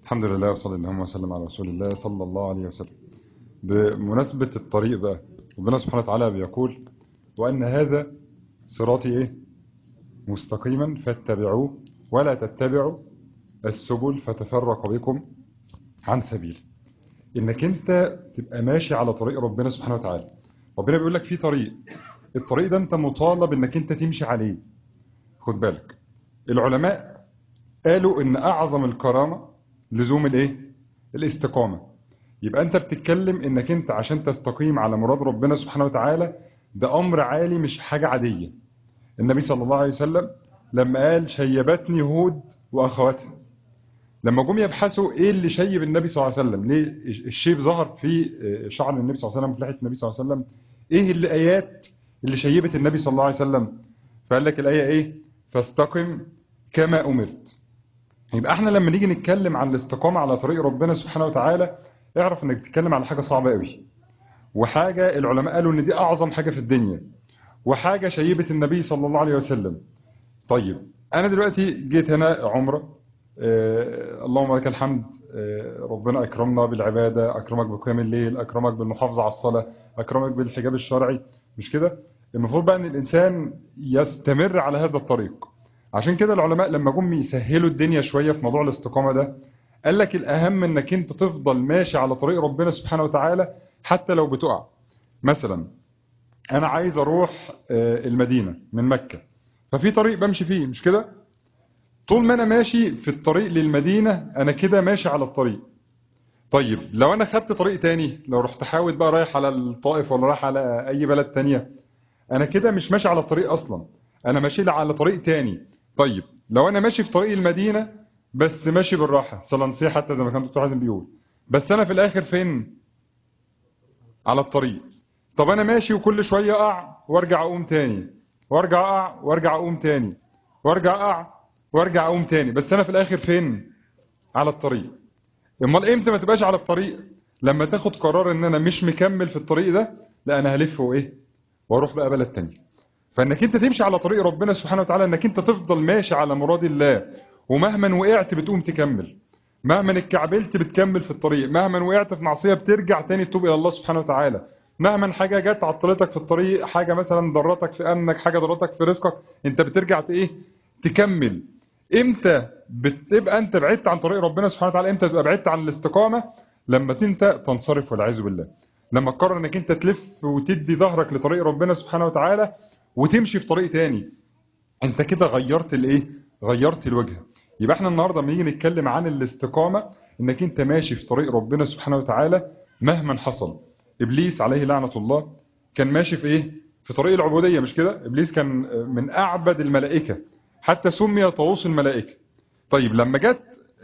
الحمد لله وصلى اللهم وسلم على رسول الله صلى الله عليه وسلم بمناسبة الطريق بقى ربنا سبحانه وتعالى بيقول وأن هذا صراطي إيه مستقيما فاتبعوه ولا تتبعوا السبل فتفرق بكم عن سبيل إنك أنت تبقى ماشي على طريق ربنا سبحانه وتعالى ربنا بيقول لك في طريق الطريق ده أنت مطالب إنك أنت تمشي عليه خد بالك العلماء قالوا إن أعظم الكرامة لزوم الإيه الاستقامة يبقى أنت بتتكلم إنك أنت عشان تستقيم على مراد ربنا سبحانه وتعالى ده أمر عالي مش حاجة عادية النبي صلى الله عليه وسلم لما قال شيبتني هود وأخواتها لما جم يبحثوا ايه اللي شيب النبي صلى الله عليه وسلم ليه الشيب ظهر في شعر النبي صلى الله عليه وسلم في لحيه النبي صلى الله عليه وسلم ايه الايات اللي شيبت النبي صلى الله عليه وسلم فقال لك الايه ايه فاستقم كما امرت يبقى احنا لما نيجي نتكلم عن الاستقامه على طريق ربنا سبحانه وتعالى اعرف انك بتتكلم على حاجه صعبه قوي وحاجه العلماء قالوا ان دي اعظم حاجه في الدنيا وحاجه شيبت النبي صلى الله عليه وسلم طيب انا دلوقتي جيت هنا عمره آه اللهم لك الحمد آه ربنا أكرمنا بالعبادة أكرمك بقيام الليل أكرمك بالمحافظة على الصلاة أكرمك بالحجاب الشرعي مش كده المفروض بقى أن الإنسان يستمر على هذا الطريق عشان كده العلماء لما جم يسهلوا الدنيا شوية في موضوع الاستقامة ده قال لك الأهم أنك أنت تفضل ماشي على طريق ربنا سبحانه وتعالى حتى لو بتقع مثلا أنا عايز أروح آه المدينة من مكة ففي طريق بمشي فيه مش كده طول ما انا ماشي في الطريق للمدينة انا كده ماشي على الطريق طيب لو انا خدت طريق تاني لو رحت حاول بقى رايح على الطائف ولا رايح على اي بلد تانية انا كده مش ماشي على الطريق اصلا انا ماشي على طريق تاني طيب لو انا ماشي في طريق المدينة بس ماشي بالراحة صلنسية حتى زي ما كان دكتور حازم بيقول بس انا في الاخر فين على الطريق طب انا ماشي وكل شوية اقع وارجع اقوم تاني وارجع اقع وارجع اقوم تاني وارجع اقع وارجع اقوم تاني بس انا في الاخر فين على الطريق امال امتى ما تبقاش على الطريق لما تاخد قرار ان انا مش مكمل في الطريق ده لا انا هلف وايه واروح بقى بلد تاني فانك انت تمشي على طريق ربنا سبحانه وتعالى انك انت تفضل ماشي على مراد الله ومهما وقعت بتقوم تكمل مهما اتكعبلت بتكمل في الطريق مهما وقعت في معصيه بترجع تاني تتوب الى الله سبحانه وتعالى مهما حاجه جت عطلتك في الطريق حاجه مثلا ضرتك في امنك حاجه ضرتك في رزقك انت بترجع ايه تكمل امتى بتبقى انت بعدت عن طريق ربنا سبحانه وتعالى امتى تبقى بعدت عن الاستقامة لما انت تنصرف والعياذ بالله لما تقرر انك انت تلف وتدي ظهرك لطريق ربنا سبحانه وتعالى وتمشي في طريق تاني انت كده غيرت الايه غيرت الوجهه يبقى احنا النهارده لما نيجي نتكلم عن الاستقامة انك انت ماشي في طريق ربنا سبحانه وتعالى مهما حصل ابليس عليه لعنة الله كان ماشي في ايه في طريق العبودية مش كده ابليس كان من اعبد الملائكة حتى سمي طاووس الملائكة طيب لما جت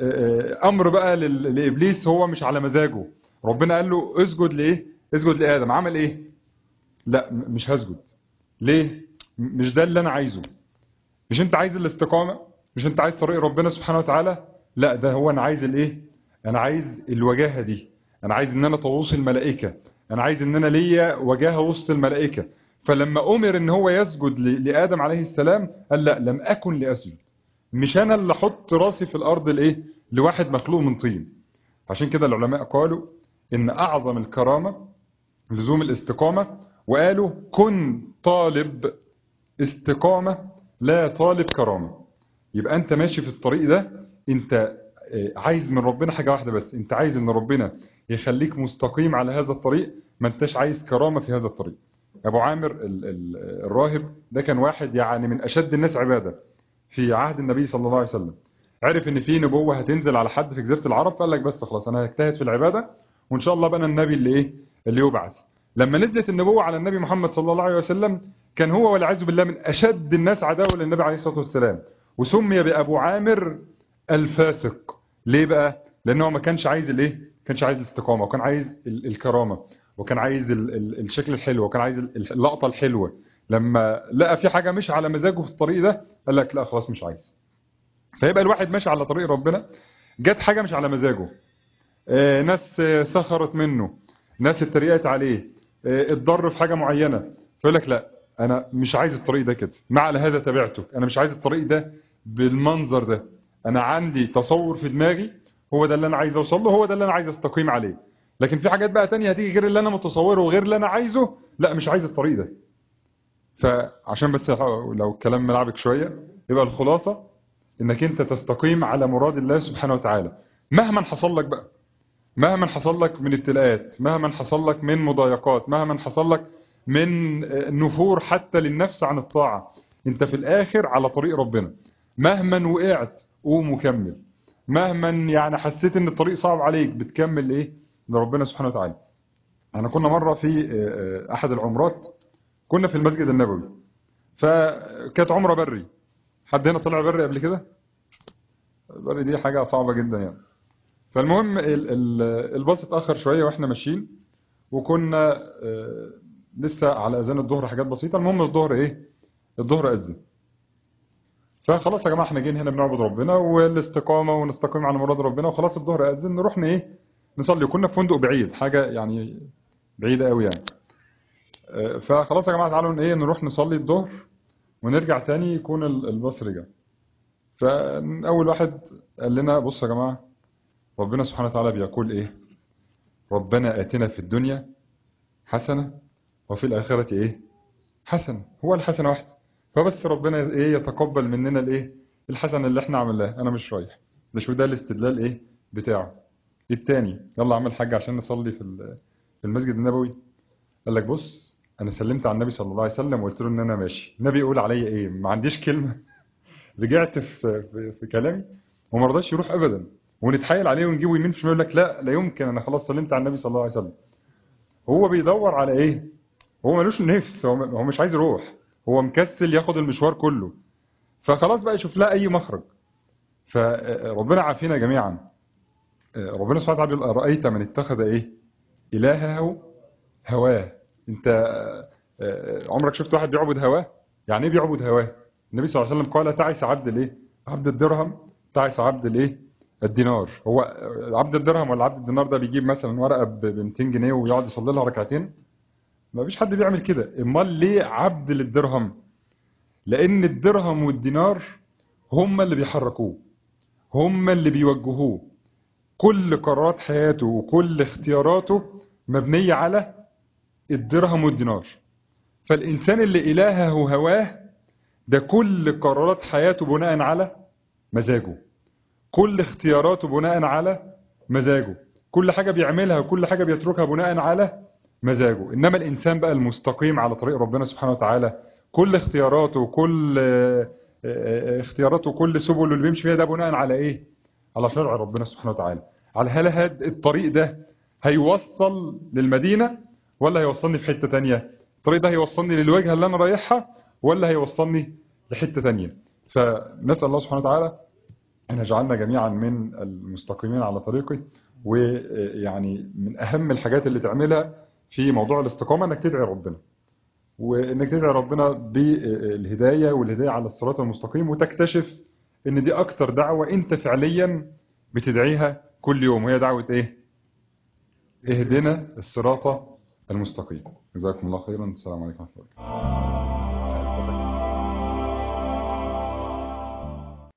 امر بقى لابليس هو مش على مزاجه ربنا قال له اسجد لايه اسجد لادم عمل ايه لا مش هسجد ليه مش ده اللي انا عايزه مش انت عايز الاستقامة مش انت عايز طريق ربنا سبحانه وتعالى لا ده هو انا عايز الايه انا عايز الوجاهة دي انا عايز ان انا طاووس الملائكة انا عايز ان انا ليا وجاهة وسط الملائكة فلما أمر ان هو يسجد لآدم عليه السلام قال لا لم أكن لأسجد مش أنا اللي احط راسي في الأرض لإيه لواحد مخلوق من طين عشان كده العلماء قالوا إن أعظم الكرامة لزوم الاستقامة وقالوا كن طالب استقامة لا طالب كرامة يبقى أنت ماشي في الطريق ده أنت عايز من ربنا حاجة واحدة بس أنت عايز أن ربنا يخليك مستقيم على هذا الطريق ما أنتش عايز كرامة في هذا الطريق أبو عامر ال ال الراهب ده كان واحد يعني من أشد الناس عبادة في عهد النبي صلى الله عليه وسلم عرف ان في نبوة هتنزل على حد في جزيرة العرب فقال لك بس خلاص انا هجتهد في العبادة وان شاء الله بقى النبي اللي ايه اللي يبعث لما نزلت النبوة على النبي محمد صلى الله عليه وسلم كان هو والعياذ بالله من اشد الناس عداوة للنبي عليه الصلاة والسلام وسمي بأبو عامر الفاسق ليه بقى لانه ما كانش عايز الايه كانش عايز الاستقامة وكان عايز الكرامة وكان عايز ال ال الشكل الحلو وكان عايز اللقطة الحلوة لما لقى في حاجة مش على مزاجه في الطريق ده قال لك لا خلاص مش عايز فيبقى الواحد ماشي على طريق ربنا جت حاجة مش على مزاجه آه ناس سخرت منه ناس اتريقت عليه آه اتضر في حاجة معينة فيقول لك لا انا مش عايز الطريق ده كده ما على هذا تبعته انا مش عايز الطريق ده بالمنظر ده انا عندي تصور في دماغي هو ده اللي انا عايز اوصل له هو ده اللي انا عايز استقيم عليه لكن في حاجات بقى تانية هتيجي غير اللي انا متصوره وغير اللي انا عايزه لا مش عايز الطريق ده فعشان بس لو الكلام ملعبك شوية يبقى الخلاصة انك انت تستقيم على مراد الله سبحانه وتعالى مهما حصل لك بقى مهما حصل لك من ابتلاءات مهما حصل لك من مضايقات مهما حصل لك من نفور حتى للنفس عن الطاعة انت في الاخر على طريق ربنا مهما وقعت قوم وكمل مهما يعني حسيت ان الطريق صعب عليك بتكمل ايه لربنا سبحانه وتعالى انا كنا مرة في احد العمرات كنا في المسجد النبوي فكانت عمرة بري حد هنا طلع بري قبل كده بري دي حاجة صعبة جدا يعني فالمهم الباص اتأخر شوية واحنا ماشيين وكنا لسه على اذان الظهر حاجات بسيطة المهم الظهر ايه الظهر اذن فخلاص يا جماعة احنا جايين هنا بنعبد ربنا والاستقامة ونستقيم على مراد ربنا وخلاص الظهر اذن نروح ايه نصلي كنا في فندق بعيد حاجة يعني بعيدة قوي يعني فخلاص يا جماعة تعالوا ايه نروح نصلي الظهر ونرجع تاني يكون الباص رجع فاول واحد قال لنا بصوا يا جماعة ربنا سبحانه وتعالى بيقول ايه ربنا اتنا في الدنيا حسنة وفي الاخرة ايه حسنة هو الحسنة واحدة فبس ربنا ايه يتقبل مننا الايه الحسنة اللي احنا عملناه انا مش رايح ده شو ده الاستدلال ايه بتاعه التاني يلا عمل حاجة عشان نصلي في في المسجد النبوي قال لك بص انا سلمت على النبي صلى الله عليه وسلم وقلت له ان انا ماشي النبي يقول عليا ايه ما عنديش كلمة رجعت في في, في كلامي وما رضاش يروح ابدا ونتحايل عليه ونجيبه يمين في شمال يقول لك لا لا يمكن انا خلاص سلمت على النبي صلى الله عليه وسلم هو بيدور على ايه هو ملوش نفس هو هو مش عايز يروح هو مكسل ياخد المشوار كله فخلاص بقى يشوف لها اي مخرج فربنا عافينا جميعا ربنا سبحانه وتعالى بيقول ارايت من اتخذ ايه الهه هواه انت عمرك شفت واحد بيعبد هواه يعني ايه بيعبد هواه النبي صلى الله عليه وسلم قال تعس عبد الايه عبد الدرهم تعس عبد الايه الدينار هو عبد الدرهم ولا عبد الدينار ده بيجيب مثلا ورقه ب 200 جنيه ويقعد يصلي لها ركعتين ما فيش حد بيعمل كده امال ليه عبد للدرهم لان الدرهم والدينار هم اللي بيحركوه هم اللي بيوجهوه كل قرارات حياته وكل اختياراته مبنية على الدرهم والدينار فالإنسان اللي إلهه هواه ده كل قرارات حياته بناء على مزاجه كل اختياراته بناء على مزاجه كل حاجة بيعملها وكل حاجة بيتركها بناء على مزاجه إنما الإنسان بقى المستقيم على طريق ربنا سبحانه وتعالى كل اختياراته وكل اختياراته وكل سبله اللي بيمشي فيها ده بناء على إيه على شرع ربنا سبحانه وتعالى على هل هاد الطريق ده هيوصل للمدينة ولا هيوصلني في حتة تانية الطريق ده هيوصلني للوجهة اللي أنا رايحها ولا هيوصلني لحتة تانية فنسأل الله سبحانه وتعالى أن يجعلنا جميعا من المستقيمين على طريقه ويعني من أهم الحاجات اللي تعملها في موضوع الاستقامة أنك تدعي ربنا وأنك تدعي ربنا بالهداية والهداية على الصراط المستقيم وتكتشف أن دي أكتر دعوة أنت فعليا بتدعيها كل يوم وهي دعوة إيه؟ اهدنا الصراط المستقيم جزاكم الله خيرا السلام عليكم ورحمة الله